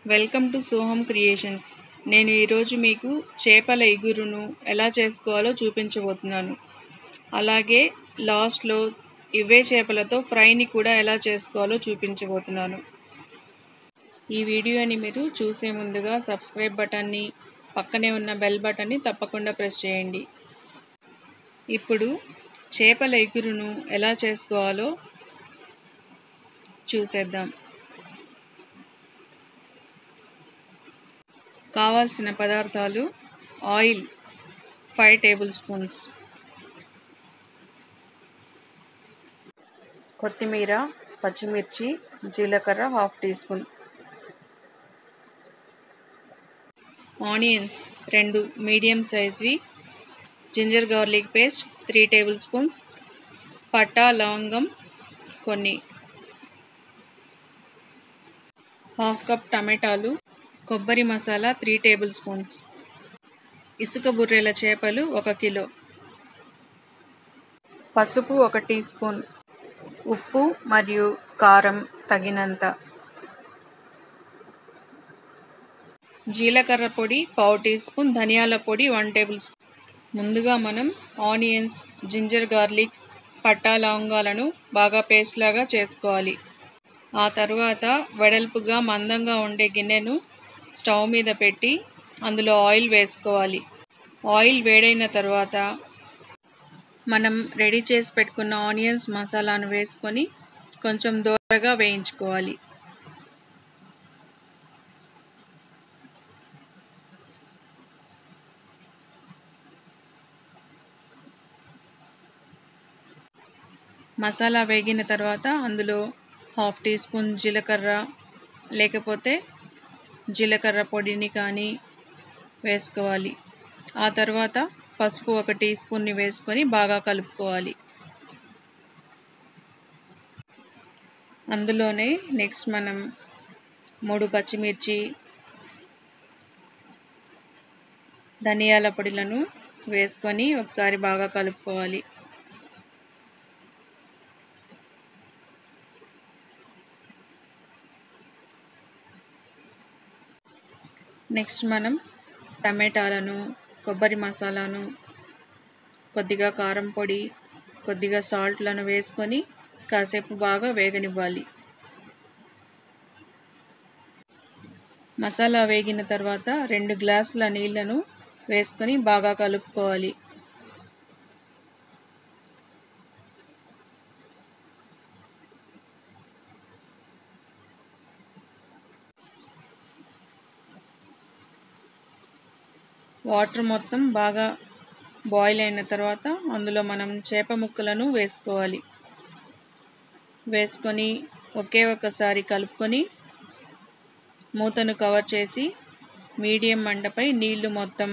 welcome to సోహం creations నేను ఈరోజు మీకు చేపల ఇగురును ఎలా చేసుకోవాలో చూపించబోతున్నాను అలాగే లాస్ట్లో ఇవే చేపలతో ఫ్రైని కూడా ఎలా చేసుకోవాలో చూపించబోతున్నాను ఈ వీడియోని మీరు చూసే ముందుగా సబ్స్క్రైబ్ బటన్ని పక్కనే ఉన్న బెల్ బటన్ని తప్పకుండా ప్రెస్ చేయండి ఇప్పుడు చేపల ఇగురును ఎలా చేసుకోవాలో చూసేద్దాం కావాల్సిన పదార్థాలు ఆయిల్ ఫైవ్ టేబుల్ స్పూన్స్ కొత్తిమీర పచ్చిమిర్చి జీలకర్ర హాఫ్ టీ స్పూన్ ఆనియన్స్ రెండు మీడియం సైజ్వి ginger garlic paste three tablespoons పట్టా లవంగం కొన్ని హాఫ్ కప్ టమాటాలు కొబ్బరి మసాలా త్రీ టేబుల్ స్పూన్స్ ఇసుక బుర్రెల చేపలు ఒక కిలో పసుపు ఒక టీ స్పూన్ ఉప్పు మరియు కారం తగినంత జీలకర్ర పొడి పావు టీ స్పూన్ ధనియాల పొడి వన్ టేబుల్ స్పూన్ ముందుగా మనం ఆనియన్స్ జింజర్ గార్లిక్ పట్టా లవంగాలను బాగా పేస్ట్ లాగా చేసుకోవాలి ఆ తర్వాత వెడల్పుగా మందంగా ఉండే గిన్నెను స్టవ్ మీద పెట్టి అందులో ఆయిల్ వేసుకోవాలి ఆయిల్ వేడైన తర్వాత మనం రెడీ చేసి పెట్టుకున్న ఆనియన్స్ మసాలాను వేసుకొని కొంచెం దూరగా వేయించుకోవాలి మసాలా వేగిన తర్వాత అందులో హాఫ్ టీ స్పూన్ జీలకర్ర లేకపోతే జీలకర్ర పొడిని కానీ వేసుకోవాలి ఆ తర్వాత పసుపు ఒక టీ స్పూన్ని వేసుకొని బాగా కలుపుకోవాలి అందులోనే నెక్స్ట్ మనం మూడు పచ్చిమిర్చి ధనియాల పొడిలను వేసుకొని ఒకసారి బాగా కలుపుకోవాలి నెక్స్ట్ మనం టమాటాలను కొబ్బరి మసాలాను కొద్దిగా కారం పొడి కొద్దిగా సాల్ట్లను వేసుకొని కాసేపు బాగా వేగనివ్వాలి మసాలా వేగిన తర్వాత రెండు గ్లాసుల నీళ్లను వేసుకొని బాగా కలుపుకోవాలి వాటర్ మొత్తం బాగా బాయిల్ అయిన తర్వాత అందులో మనం చేప ముక్కలను వేసుకోవాలి వేసుకొని ఒకే ఒకసారి కలుపుకొని మూతను కవర్ చేసి మీడియం మంటపై నీళ్లు మొత్తం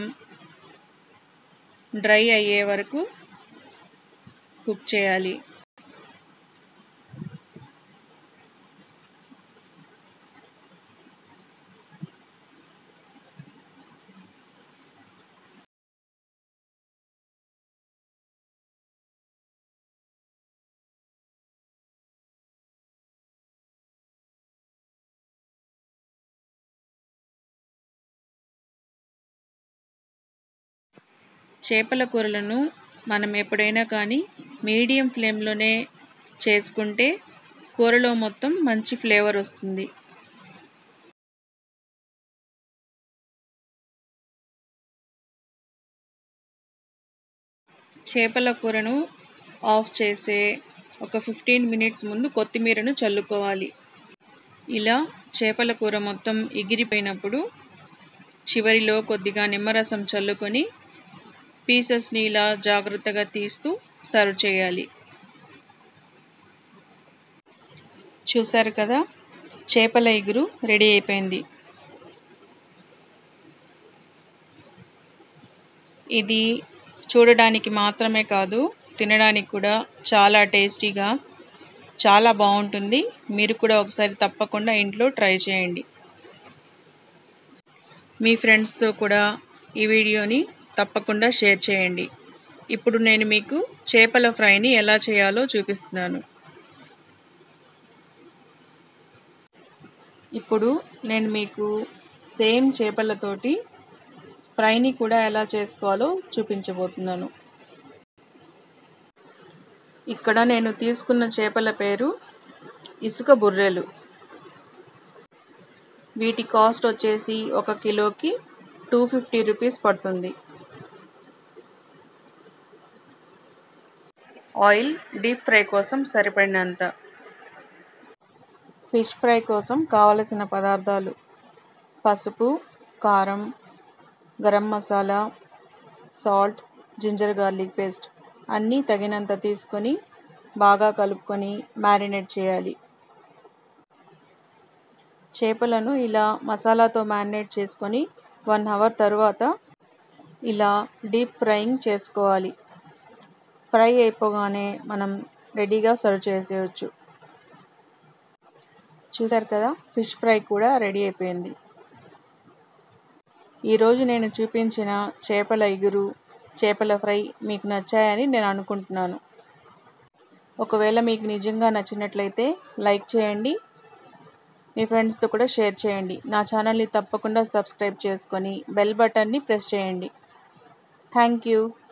డ్రై అయ్యే వరకు కుక్ చేయాలి చేపల కూరలను మనం ఎప్పుడైనా కానీ మీడియం ఫ్లేమ్లోనే చేసుకుంటే కూరలో మొత్తం మంచి ఫ్లేవర్ వస్తుంది చేపల కూరను ఆఫ్ చేసే ఒక ఫిఫ్టీన్ మినిట్స్ ముందు కొత్తిమీరను చల్లుకోవాలి ఇలా చేపల కూర మొత్తం ఎగిరిపోయినప్పుడు చివరిలో కొద్దిగా నిమ్మరసం చల్లుకొని పీసెస్ని ఇలా జాగ్రత్తగా తీస్తూ సర్వ్ చేయాలి చూసారు కదా చేపల ఇగురు రెడీ అయిపోయింది ఇది చూడడానికి మాత్రమే కాదు తినడానికి కూడా చాలా టేస్టీగా చాలా బాగుంటుంది మీరు కూడా ఒకసారి తప్పకుండా ఇంట్లో ట్రై చేయండి మీ ఫ్రెండ్స్తో కూడా ఈ వీడియోని తప్పకుండా షేర్ చేయండి ఇప్పుడు నేను మీకు చేపల ఫ్రైని ఎలా చేయాలో చూపిస్తున్నాను ఇప్పుడు నేను మీకు సేమ్ చేపలతోటి ఫ్రైని కూడా ఎలా చేసుకోవాలో చూపించబోతున్నాను ఇక్కడ నేను తీసుకున్న చేపల పేరు ఇసుక బుర్రెలు వీటి కాస్ట్ వచ్చేసి ఒక కిలోకి టూ ఫిఫ్టీ రూపీస్ పడుతుంది ఆయిల్ డీప్ ఫ్రై కోసం సరిపడినంత ఫిష్ ఫ్రై కోసం కావలసిన పదార్థాలు పసుపు కారం garam masala salt ginger garlic paste అన్నీ తగినంత తీసుకొని బాగా కలుపుకొని మ్యారినేట్ చేయాలి చేపలను ఇలా మసాలాతో మ్యారినేట్ చేసుకొని వన్ అవర్ తర్వాత ఇలా డీప్ ఫ్రైయింగ్ చేసుకోవాలి ఫ్రై అయిపోగానే మనం రెడీగా సర్వ్ చేసేయచ్చు చూసారు కదా ఫిష్ ఫ్రై కూడా రెడీ అయిపోయింది ఈరోజు నేను చూపించిన చేపల ఇగురు చేపల ఫ్రై మీకు నచ్చాయని నేను అనుకుంటున్నాను ఒకవేళ మీకు నిజంగా నచ్చినట్లయితే లైక్ చేయండి మీ ఫ్రెండ్స్తో కూడా షేర్ చేయండి నా ఛానల్ని తప్పకుండా సబ్స్క్రైబ్ చేసుకొని బెల్ బటన్ని ప్రెస్ చేయండి థ్యాంక్ యూ